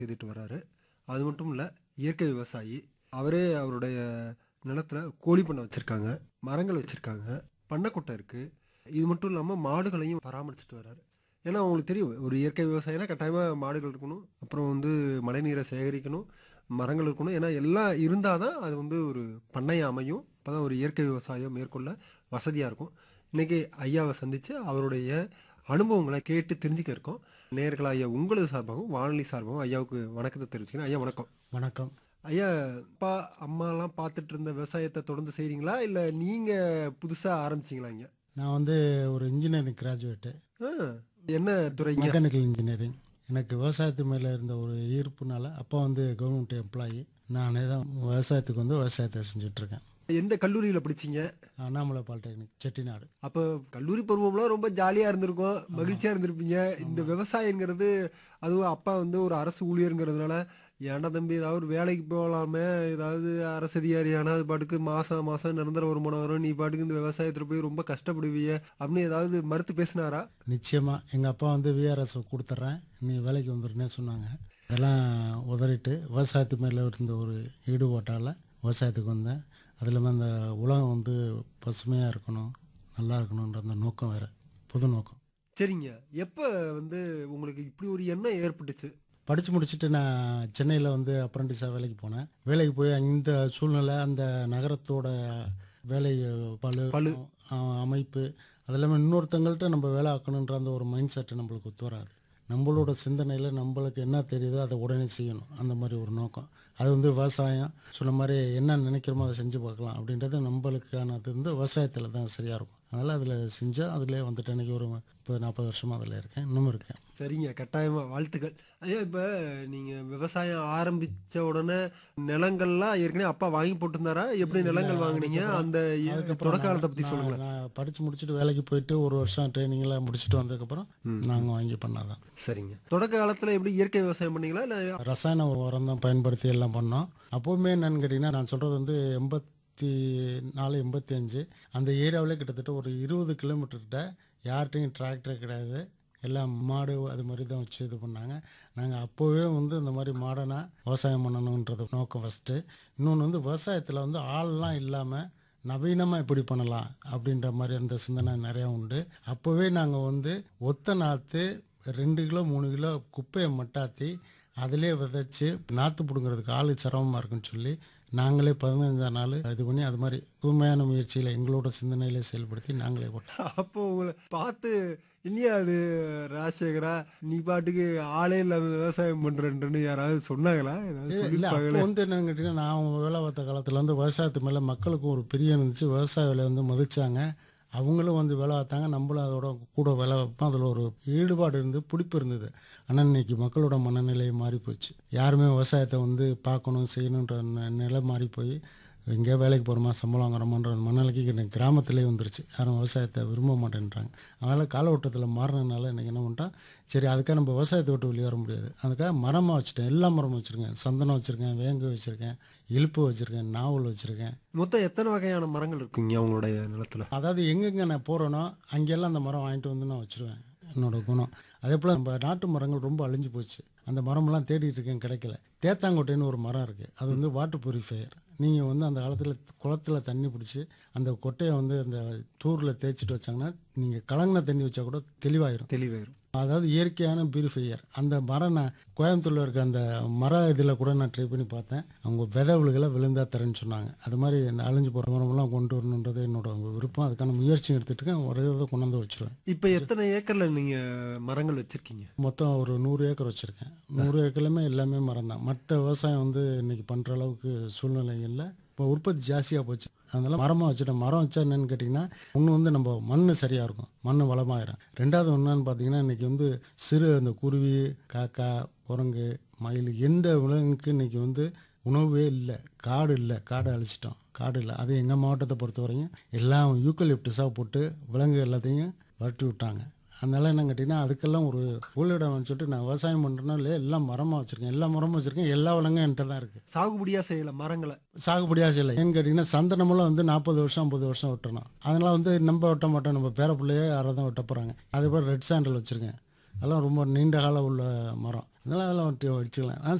செய்துட்டு வர்றாரு அது மட்டும் இல்லை இயற்கை விவசாயி அவரே அவருடைய நிலத்துல கோழி பண்ணை வச்சுருக்காங்க மரங்கள் வச்சுருக்காங்க பண்ணைக்குட்டை இருக்குது இது மட்டும் இல்லாமல் மாடுகளையும் பராமரிச்சுட்டு வர்றாரு ஏன்னா அவங்களுக்கு தெரியும் ஒரு இயற்கை விவசாயினா கட்டாயமாக மாடுகள் இருக்கணும் அப்புறம் வந்து மழைநீரை சேகரிக்கணும் மரங்கள் இருக்கணும் ஏன்னா எல்லாம் இருந்தால் தான் அது வந்து ஒரு பண்ணையை அமையும் அப்போ தான் ஒரு இயற்கை விவசாயம் மேற்கொள்ள வசதியாக இருக்கும் இன்றைக்கி ஐயாவை சந்தித்து அவருடைய அனுபவங்களை கேட்டு தெரிஞ்சுக்க இருக்கோம் நேர்களா ஐயா உங்களது சார்பாகவும் வானொலி சார்பாகவும் ஐயாவுக்கு வணக்கத்தை தெரிவிச்சுக்கிறேன் ஐயா வணக்கம் வணக்கம் ஐயா அப்பா அம்மாலாம் பார்த்துட்டு இருந்த விவசாயத்தை தொடர்ந்து செய்கிறீங்களா இல்லை நீங்கள் புதுசாக ஆரம்பிச்சிங்களா இங்க நான் வந்து ஒரு இன்ஜினியரிங் கிராஜுவேட்டு ஆ என்ன துறைங்க மெக்கானிக்கல் இன்ஜினியரிங் எனக்கு விவசாயத்து மேலே இருந்த ஒரு ஈர்ப்புனால அப்பா வந்து கவர்மெண்ட் எம்ப்ளாயி நானே தான் விவசாயத்துக்கு வந்து விவசாயத்தை செஞ்சுட்ருக்கேன் எந்த கல்லூரியில் படிச்சீங்க அண்ணாமலை பாலிடெக்னிக் செட்டிநாடு அப்போ கல்லூரி பருவம்லாம் ரொம்ப ஜாலியாக இருந்திருக்கும் மகிழ்ச்சியாக இருந்திருப்பீங்க இந்த விவசாயங்கிறது அதுவும் அப்பா வந்து ஒரு அரசு ஊழியருங்கிறதுனால ஏன்டா தம்பி ஏதாவது ஒரு வேலைக்கு போகலாமே ஏதாவது அரசு அதிகாரியானா அது பாட்டுக்கு மாதம் மாதம் நிரந்தர வருமானம் வரும் நீ பாட்டுக்கு இந்த விவசாயத்தில் போய் ரொம்ப கஷ்டப்படுவீங்க அப்படின்னு ஏதாவது மறுத்து பேசினாரா நிச்சயமாக எங்கள் அப்பா வந்து விஆர்எஸ் கொடுத்துட்றேன் நீ வேலைக்கு வந்துருன்னே சொன்னாங்க அதெல்லாம் உதறிட்டு விவசாயத்து மேலே இருந்த ஒரு ஈடுபாட்டால் விவசாயத்துக்கு வந்தேன் அது இல்லாமல் அந்த உலகம் வந்து பசுமையாக இருக்கணும் நல்லா இருக்கணுன்ற அந்த நோக்கம் வேறு புது நோக்கம் சரிங்க எப்போ வந்து உங்களுக்கு இப்படி ஒரு எண்ணம் ஏற்பட்டுச்சு படித்து முடிச்சுட்டு நான் சென்னையில் வந்து அப்ரண்டிஸாக வேலைக்கு போனேன் வேலைக்கு போய் இந்த சூழ்நிலை அந்த நகரத்தோட வேலை பளு பளு. அ- அமைப்பு அது இல்லாமல் இன்னொருத்தங்கள்ட்ட நம்ம வேலை ஆக்கணுன்ற அந்த ஒரு மைண்ட் செட்டு நம்மளுக்கு ஒத்து வராது நம்மளோட சிந்தனையில் நம்மளுக்கு என்ன தெரியுதோ அதை உடனே செய்யணும் அந்த மாதிரி ஒரு நோக்கம் அது வந்து விவசாயம் சொன்ன மாதிரி என்ன நினைக்கிறோமோ அதை செஞ்சு பார்க்கலாம் அப்படின்றது நம்மளுக்கானது வந்து விவசாயத்தில் தான் சரியாக இருக்கும் அதனால் அதில் செஞ்சால் அதிலே வந்துட்டு எனக்கு ஒரு முப்பது நாற்பது வருஷமாக அதில் இருக்கேன் இன்னமும் இருக்கேன் சரிங்க கட்டாயமா வாழ்த்துக்கள் ஐயா இப்போ நீங்க விவசாயம் ஆரம்பிச்ச உடனே நிலங்கள்லாம் ஏற்கனவே அப்பா வாங்கி போட்டிருந்தாரா எப்படி நிலங்கள் வாங்குனீங்க அந்த தொடக்க காலத்தை பத்தி நான் சொல்லுங்களேன் நான் படித்து முடிச்சுட்டு வேலைக்கு போயிட்டு ஒரு வருஷம் ட்ரைனிங்லாம் முடிச்சுட்டு வந்ததுக்கப்புறம் நாங்கள் வாங்கி பண்ணாதான் சரிங்க தொடக்க காலத்துல எப்படி இயற்கை விவசாயம் பண்ணீங்களா இல்ல ரசாயன உரம் தான் பயன்படுத்தி எல்லாம் பண்ணோம் அப்போவுமே என்னன்னு கேட்டிங்கன்னா நான் சொல்கிறது வந்து எண்பத்தி நாலு எண்பத்தி அஞ்சு அந்த ஏரியாவிலே கிட்டத்தட்ட ஒரு இருபது கிலோமீட்டர்கிட்ட யார்கிட்டையும் டிராக்டர் கிடையாது எல்லாம் மாடு அது மாதிரி தான் வச்சு இது பண்ணாங்க நாங்கள் அப்போவே வந்து இந்த மாதிரி மாடனாக விவசாயம் பண்ணணுன்றது நோக்கம் ஃபஸ்ட்டு இன்னொன்று வந்து விவசாயத்தில் வந்து ஆள்லாம் இல்லாமல் நவீனமாக எப்படி பண்ணலாம் அப்படின்ற மாதிரி அந்த சிந்தனை நிறையா உண்டு அப்போவே நாங்கள் வந்து ஒத்த நாற்று ரெண்டு கிலோ மூணு கிலோ குப்பையை மட்டாத்தி அதிலே விதைச்சு நாற்று பிடுங்கிறதுக்கு ஆள் சிரமமாக இருக்குன்னு சொல்லி நாங்களே பதினஞ்சாம் நாள் இது பண்ணி அது மாதிரி தூய்மையான முயற்சியில் எங்களோட சிந்தனையிலே செயல்படுத்தி நாங்களே போட்டோம் அப்போ உங்களை பார்த்து இல்லையா அது ராஜசேகரா நீ பாட்டுக்கு ஆளே இல்லாம விவசாயம் பண்றேன்னு யாராவது சொன்னாங்களா ஏதாவது இல்லை சொல்லியிருப்பாங்களே அப்போ வந்து என்னன்னு கேட்டிங்கன்னா நான் வேலை பார்த்த காலத்தில் வந்து விவசாயத்து மேலே மக்களுக்கு ஒரு பிரியம் இருந்துச்சு விவசாய வேலையை வந்து மதிச்சாங்க அவங்களும் வந்து வேலை பார்த்தாங்க நம்மளும் அதோட கூட வேலை வைப்போம் அதில் ஒரு ஈடுபாடு இருந்து பிடிப்பு இருந்தது ஆனால் இன்னைக்கு மக்களோட மனநிலை மாறி போச்சு யாருமே விவசாயத்தை வந்து பார்க்கணும் செய்யணுன்ற ந- நிலை மாறி போய் எங்கேயோ வேலைக்கு போகிறோமா சம்பளம் வாங்குறோமான்ற மனநிலைக்கு இன்னைக்கு கிராமத்திலே வந்துருச்சு யாரும் விவசாயத்தை விரும்ப மாட்டேன்றாங்க அதனால் காலகட்டத்தில் மாறினதுனால இன்றைக்கி என்ன பண்ணிட்டோம் சரி அதுக்காக நம்ம விவசாயத்தை விட்டு வெளியே வர முடியாது அதுக்காக மரமாக வச்சுட்டேன் எல்லா மரமும் வச்சுருக்கேன் சந்தனம் வச்சுருக்கேன் வேங்கு வச்சுருக்கேன் இழுப்பு வச்சுருக்கேன் நாவல் வச்சுருக்கேன் மொத்தம் எத்தனை வகையான மரங்கள் இருக்குங்க உங்களுடைய நிலத்துல அதாவது எங்கெங்கே நான் போகிறேனோ அங்கெல்லாம் அந்த மரம் வாங்கிட்டு வந்து நான் வச்சுருவேன் என்னோட குணம் அதே போல் நம்ம நாட்டு மரங்கள் ரொம்ப அழிஞ்சு போச்சு அந்த மரமெல்லாம் தேடிட்டு இருக்கேன் கிடைக்கல தேத்தாங்கொட்டைன்னு ஒரு மரம் இருக்குது அது வந்து வாட்டர் பியூரிஃபையர் நீங்கள் வந்து அந்த காலத்தில் குளத்துல தண்ணி பிடிச்சி அந்த கொட்டையை வந்து அந்த தூரில் தேய்ச்சிட்டு வச்சாங்கன்னா நீங்கள் கலங்கின தண்ணி வச்சா கூட தெளிவாயிரும் தெளிவாயிரும் அதாவது இயற்கையான பியூரிஃபையர் அந்த மரம் நான் கோயம்புத்தூர்ல இருக்க அந்த மர இதில் கூட நான் ட்ரை பண்ணி பார்த்தேன் அவங்க விதை விழுகல விழுந்தா தரேன்னு சொன்னாங்க அது மாதிரி இந்த அழிஞ்சு போகிற மரமெல்லாம் கொண்டு வரணுன்றது என்னோட விருப்பம் அதுக்கான முயற்சி எடுத்துட்டு இருக்கேன் ஒரே இதை கொண்டு வந்து வச்சிருவேன் இப்ப எத்தனை ஏக்கர்ல நீங்க மரங்கள் வச்சிருக்கீங்க மொத்தம் ஒரு நூறு ஏக்கர் வச்சுருக்கேன் நூறு ஏக்கர்லையுமே எல்லாமே மரம் தான் மற்ற விவசாயம் வந்து இன்னைக்கு பண்ணுற அளவுக்கு சூழ்நிலை இல்லை இப்போ உற்பத்தி ஜாஸ்தியாக போச்சு அதனால மரமாக வச்சுட்டேன் மரம் வச்சா என்னன்னு கேட்டிங்கன்னா ஒன்று வந்து நம்ம மண் சரியாக இருக்கும் மண் வளமாயிரும் ரெண்டாவது என்னன்னு பார்த்தீங்கன்னா இன்னைக்கு வந்து சிறு அந்த குருவி காக்கா குரங்கு மயில் எந்த விலங்குக்கு இன்னைக்கு வந்து உணவே இல்லை காடு இல்லை காடை அழிச்சிட்டோம் காடு இல்லை அது எங்கள் மாவட்டத்தை பொறுத்த வரையும் எல்லாம் யூக்கலிப்டஸாக போட்டு விலங்கு எல்லாத்தையும் வரட்டி விட்டாங்க அதனால என்ன கேட்டிங்கன்னா அதுக்கெல்லாம் ஒரு ஊழிடம் சொல்லிட்டு நான் விவசாயம் பண்ணுறேன்னா இல்லையா எல்லாம் மரமாக வச்சுருக்கேன் எல்லா மரமும் வச்சுருக்கேன் எல்லா வளங்களும் என்கிட்ட தான் இருக்குது சாகுபடியா செய்யல மரங்களை சாகுபடியாக செய்யலை ஏன்னு கேட்டிங்கன்னா சந்தனமெல்லாம் வந்து நாற்பது வருஷம் ஐம்பது வருஷம் வெட்டணும் அதனால் வந்து நம்ம வெட்ட மாட்டோம் நம்ம பேர பிள்ளையே யாராவது தான் வெட்ட போகிறாங்க அதே போல் ரெட் சாண்டல் வச்சுருக்கேன் அதெல்லாம் ரொம்ப நீண்ட காலம் உள்ள மரம் அதனால அதெல்லாம் வந்துட்டு அடிச்சுக்கலாம் நான்